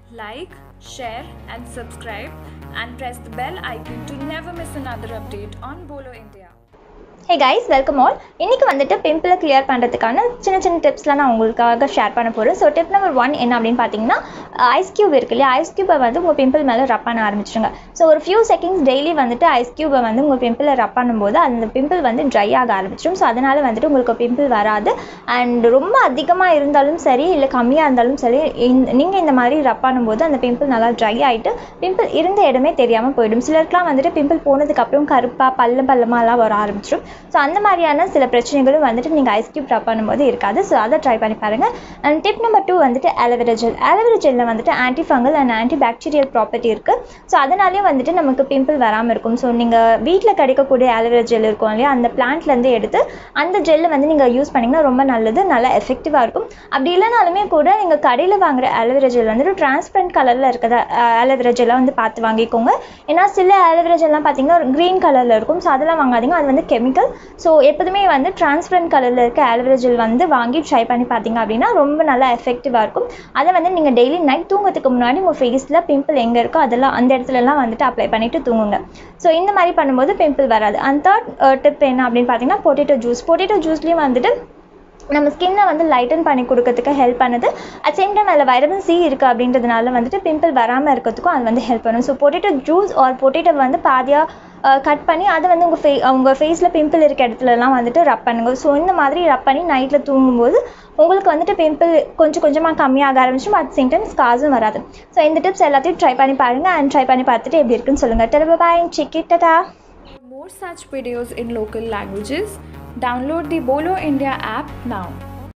like, share, and subscribe, and press the bell icon to never miss another update on Bolo India. Hey guys welcome all இன்றைக்கி வந்துட்டு பிம்பிளை clear பண்ணுறதுக்கான சின்ன சின்ன டிப்ஸ்லாம் நான் உங்களுக்காக share பண்ண போகிறேன் ஸோ டிப் நம்பர் ஒன் என்ன அப்படின்னு பார்த்தீங்கன்னா ஐஸ் க்யூப் இருக்கு இல்லையா ஐஸ் க்யூபை வந்து உங்கள் பிம்பிள் மேலே ரப் பண்ண ஆரம்பிச்சிடுங்க ஸோ ஒரு ஃபியூ செகண்ட்ஸ் டெய்லி வந்துட்டு ஐஸ் க்யூபை வந்து உங்கள் பிம்பிளை ரப் பண்ணும்போது அந்த பிம்பிள் வந்து ட்ரை ஆக ஆரம்பிச்சிடும் ஸோ அதனால் வந்துட்டு உங்களுக்கு பிம்பிள் வராது அண்ட் ரொம்ப அதிகமாக இருந்தாலும் சரி இல்லை கம்மியாக இருந்தாலும் சரி நீங்கள் இந்த மாதிரி ரப் பண்ணும்போது அந்த பிம்பிள் நல்லா ட்ரை ஆகிட்டு பிம்பிள் இருந்த இடமே தெரியாமல் போயிடும் சிலருக்குலாம் வந்துட்டு பிம்பிள் போனதுக்கப்புறம் கருப்பாக பள்ளம் பள்ளமாலாம் வர ஆரம்பிச்சிடும் ஸோ அந்த மாதிரியான சில பிரச்சனைகளும் வந்துட்டு நீங்கள் ஐஸ் க்யூப் ட்ராப் பண்ணும்போது இருக்காது ஸோ அதை ட்ரை பண்ணி பாருங்கள் அண்ட் டிப் நம்பர் டூ வந்துட்டு அலோவேரா ஜெல் அலோவேரா ஜெல்லில் வந்துட்டு anti fungal and anti bacterial property இருக்குது ஸோ அதனாலேயும் வந்துட்டு நமக்கு பிம்பிள் வராமல் இருக்கும் ஸோ நீங்கள் வீட்டில் கிடைக்கக்கூடிய அலோவேரா ஜெல் இருக்கும் இல்லையா அந்த பிளான்ட்லேருந்து எடுத்து அந்த ஜெல்லை வந்து நீங்கள் யூஸ் பண்ணிங்கன்னா ரொம்ப நல்லது நல்லா எஃபெக்டிவாக இருக்கும் அப்படி இல்லைனாலுமே கூட நீங்கள் கடையில் வாங்குற அலோவேரா ஜெல் வந்துட்டு டிரான்ஸ்பரண்ட் கலரில் இருக்கிற அலோவேரா ஜெல்லாம் வந்து பார்த்து வாங்கிக்கோங்க ஏன்னா சில அலோவேரா ஜெல்லாம் பார்த்தீங்கன்னா க்ரீன் கலரில் இருக்கும் ஸோ அதெல்லாம் வாங்காதீங்க அது வந்து கெமிக்கல் ஸோ எப்போதுமே வந்து டிரான்ஸ்பரண்ட் கலரில் இருக்க ஆலோவேரா ஜெல் வந்து வாங்கி ட்ரை பண்ணி பார்த்தீங்க அப்படின்னா ரொம்ப நல்லா எஃபெக்டிவாக இருக்கும் அதை வந்து நீங்கள் டெய்லி நைட் தூங்கத்துக்கு முன்னாடி உங்கள் ஃபேஸில் பிம்பிள் எங்கே இருக்கோ அதெல்லாம் அந்த இடத்துலலாம் வந்துட்டு அப்ளை பண்ணிவிட்டு தூங்குங்க ஸோ இந்த மாதிரி பண்ணும்போது பிம்பிள் வராது அந்த தேர்ட் டிப் என்ன அப்படின்னு பார்த்தீங்கன்னா பொட்டேட்டோ ஜூஸ் பொட்டேட்டோ ஜூஸ்லேயும் வந்துட்டு நம்ம ஸ்கின்னை வந்து லைட்டன் பண்ணி கொடுக்கறதுக்கு ஹெல்ப் பண்ணுது அட் சேம் டைம் அதில் வைட்டமின் சி இருக்குது அப்படின்றதுனால வந்துட்டு பிம்பிள் வராமல் இருக்கிறதுக்கும் அது வந்து ஹெல்ப் பண்ணும் so potato juice or potato வந்து பாதியாக கட் பண்ணி அதை வந்து உங்கள் ஃபே உங்கள் ஃபேஸில் பிம்பிள் இருக்க இடத்துலலாம் வந்துட்டு ரப் பண்ணுங்க ஸோ இந்த மாதிரி ரப் பண்ணி நைட்டில் தூங்கும்போது உங்களுக்கு வந்துட்டு பிம்பிள் கொஞ்சம் கொஞ்சமாக கம்மியாக ஆரம்பிச்சும் அட் சேம் டைம் ஸ்காஸும் வராது ஸோ இந்த டிப்ஸ் எல்லாத்தையும் ட்ரை பண்ணி பாருங்கள் அண்ட் ட்ரை பண்ணி பார்த்துட்டு எப்படி இருக்குன்னு சொல்லுங்கள் டெலிவ பாய் செக் இட் டா For more such videos in local languages, download the Bolo India app now.